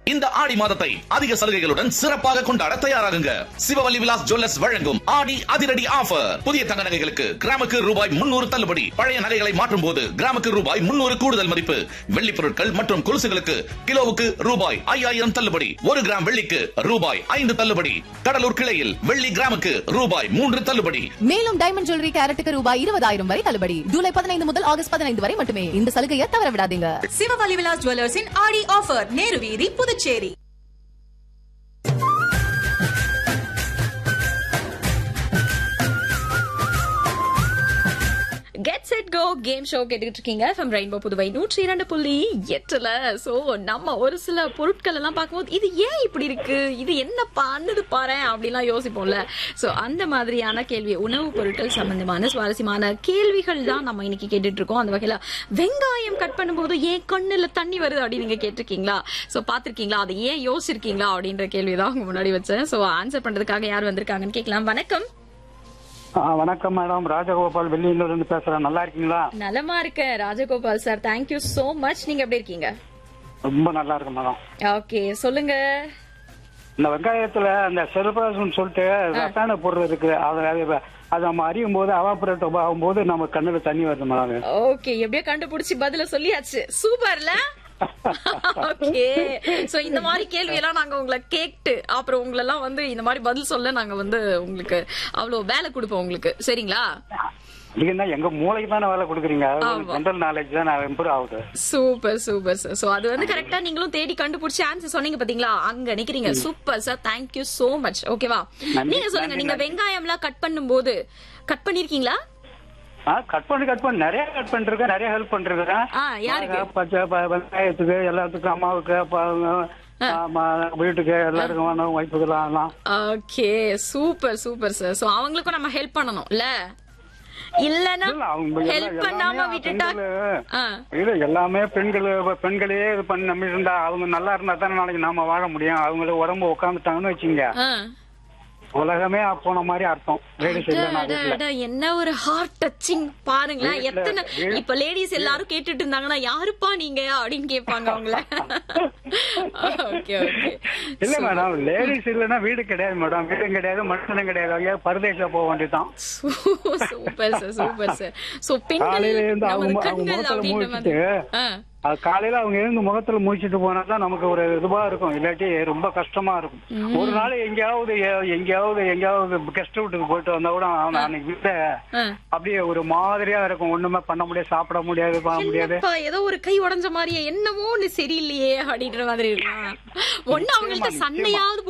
இந்த ஆடி மாதத்தை அதிக சலுகைகளுடன் சிறப்பாக கொண்டாட தயாராகுங்க சிவவல்லி விலாஸ் ஜுவல்லர்ஸ் வழங்கும் ஆடி அதிரடி ஆஃபர் புதிய தங்க நகைகளுக்கு கிராமுக்கு ரூபாய் முன்னூறு தள்ளுபடி பழைய நகைகளை மாற்றும் போது கிராமுக்கு ரூபாய் முன்னூறு கூடுதல் மதிப்பு வெள்ளி பொருட்கள் மற்றும் கொலுசுகளுக்கு கிலோவுக்கு ரூபாய் ஐயாயிரம் தள்ளுபடி ஒரு கிராம் வெள்ளிக்கு ரூபாய் ஐந்து தள்ளுபடி கடலூர் கிளையில் வெள்ளி கிராமுக்கு ரூபாய் மூன்று தள்ளுபடி மேலும் டைமண்ட் ஜுவல்லரி கேரட்டுக்கு ரூபாய் இருபதாயிரம் வரை தள்ளுபடி ஜூலை பதினைந்து முதல் ஆகஸ்ட் பதினைந்து வரை மட்டுமே இந்த சலுகையை தவற விடாதீங்க சிவவலி விலாஸ் ஜுவல்லர்ஸின் ஆடி ஆஃபர் நேரு வீதி Puducherry get set go game show கேட்டுக்கிட்டு இருக்கீங்க ஃப்ரம் ரெயின்போ புதுவை நூற்றி இரண்டு புள்ளி எட்டுல சோ நம்ம ஒரு சில பொருட்கள் எல்லாம் பார்க்கும்போது இது ஏன் இப்படி இருக்கு இது என்ன பண்ணுது பாரு அப்படிலாம் யோசிப்போம்ல சோ அந்த மாதிரியான கேள்வி உணவுப் பொருட்கள் சம்பந்தமான சுவாரஸ்யமான கேள்விகள் தான் நம்ம இன்னைக்கு கேட்டுட்டு இருக்கோம் அந்த வகையில வெங்காயம் கட் பண்ணும்போது ஏன் கண்ணுல தண்ணி வருது அப்படின்னு நீங்க கேட்டிருக்கீங்களா சோ பாத்திருக்கீங்களா அதை ஏன் யோசிச்சிருக்கீங்களா அப்படின்ற கேள்வி தான் உங்க முன்னாடி வச்சேன் சோ ஆன்சர் பண்றதுக்காக யார் வந்திருக்காங்கன்னு கேட்கலாம் வணக்கம் ஆ, வணக்கம் மேடம் ராஜகோபால் வெள்ளியில இருந்து பேசுறேன் நல்லா இருக்கீங்களா நலமா இருக்க Rajagopal sir thank you so much நீங்க எப்படி இருக்கீங்க ரொம்ப நல்லா இருக்கு மேடம் ஓகே சொல்லுங்க இந்த வெங்காயத்துல அந்த செல்பாசம் சொல்லிட்டு ரசாயன பொருள் இருக்கு அது அது அது நம்ம அறியும் போது அவாபரேட் ஆகும்போது நம்ம கண்ணுல தண்ணி வருது மேடம் ஓகே எப்படியோ கண்டுபிடிச்சு பதில சொல்லியாச்சு சூப்பர்ல ஓகே சோ இந்த மாதிரி கேள்வி எல்லாம் நாங்க உங்களை கேட்டு அப்புறம் உங்களை எல்லாம் வந்து இந்த மாதிரி பதில் சொல்ல நாங்க வந்து உங்களுக்கு அவ்வளவு வேலை கொடுப்போம் உங்களுக்கு சரிங்களா இல்லைன்னா எங்க மூளைக்கு தானே வேலை கொடுக்குறீங்க ஆமா. ஜென்ரல் நாலேஜ் தான் இம்ப்ரூவ் ஆகுது சூப்பர் சூப்பர் சார் சோ அது வந்து கரெக்டா நீங்களும் தேடி கண்டுபிடிச்சு ஆன்சர் சொன்னீங்க பாத்தீங்களா அங்க நிக்கிறீங்க super sir thank you so much ஓகேவா நன்றி, நீங்க சொல்லுங்க நன்றி, நீங்க நன்றி. வெங்காயம் எல்லாம் கட் பண்ணும்போது கட் பண்ணிருக்கீங்களா ஆ கட் பண்ணி கட் பண்ணி நிறைய கட் பண்ணிருக்கேன் நிறைய ஹெல்ப் பண்ணிருக்கேன் ஆ, யாருக்கு? பச்சை ப- வெங்காயத்துக்கு எல்லாத்துக்கும் அம்மாவுக்கு அப்பா, ஆமா, வீட்டுக்கு எல்லாருக்கும் வேணும் ஒய்ஃபுக்கெல்லாம் எல்லாம் okay super super sir so அவங்களுக்கும் நம்ம ஹெல்ப் பண்ணணும் இல்ல இல்லனா இல்ல, அவங்க எல்லாம் ஹெல்ப் பண்ணாம எல்லாமே விட்டுட்டா பெண்களு- ஆ, இது எல்லாமே பெண்கள் பெண்களே இது பண்ணி நம்பி இருந்தா அவங்க நல்லா இருந்தா தானே நாளைக்கு நாம வாழ முடியும் அவங்கள உடம்பு உட்காந்துட்டாங்கன்னு வச்சுங்க ஆ. உலகமே போன மாதிரி அர்த்தம் லேடிஸ் அட, இல்லைன்னா அட, வீட்டுல அட, என்ன ஒரு ஹார்ட் டச்சிங் பாருங்களேன் வீட்ல- எத்தனை வீ- இப்ப லேடிஸ் எல்லாரும் கேட்டுட்டு இருந்தாங்கன்னா யாருப்பா நீங்க அப்படின்னு கேட்பாங்க அவங்கள ஓகே ஓகே இல்ல மேடம் லேடிஸ் இல்லைன்னா வீடு கிடையாது மேடம் வீடும் கிடையாது மனுஷனும் கிடையாது ஐயா பரதேச போக வேண்டியதுதான் super sir super sir so பெண்கள் காலையில இருந்து அவங்க நமது அவங்க கண்கள் முகத்துல அப்படின்ற மாதிரி முடிச்சுட்டு ஆ. அது காலையில அவங்க எழுந்து முகத்துல முடிச்சிட்டு போனா தான் நமக்கு ஒரு இதுவா இருக்கும் இல்லாட்டி ரொம்ப கஷ்டமா இருக்கும் ஒரு நாள் எங்கேயாவது எ- எங்கேயாவது எங்கேயாவது கெஸ்ட் வீட்டுக்கு போயிட்டு வந்தா கூட அவன் அன்னைக்கு வீட்டை ஆ. அப்படியே ஒரு மாதிரியா இருக்கும் ஒண்ணுமே பண்ண முடியாது சாப்பிட முடியாது பண்ண முடியாது என்னப்பா ஏதோ ஒரு கை உடைஞ்ச மாதிரியே என்னமோ ஒண்ணு சரியில்லையே அப்படின்ற மாதிரி இருக்கும் ஒண்ணு அவங்கள்ட்ட நிச்சயமா, சண்டையாவது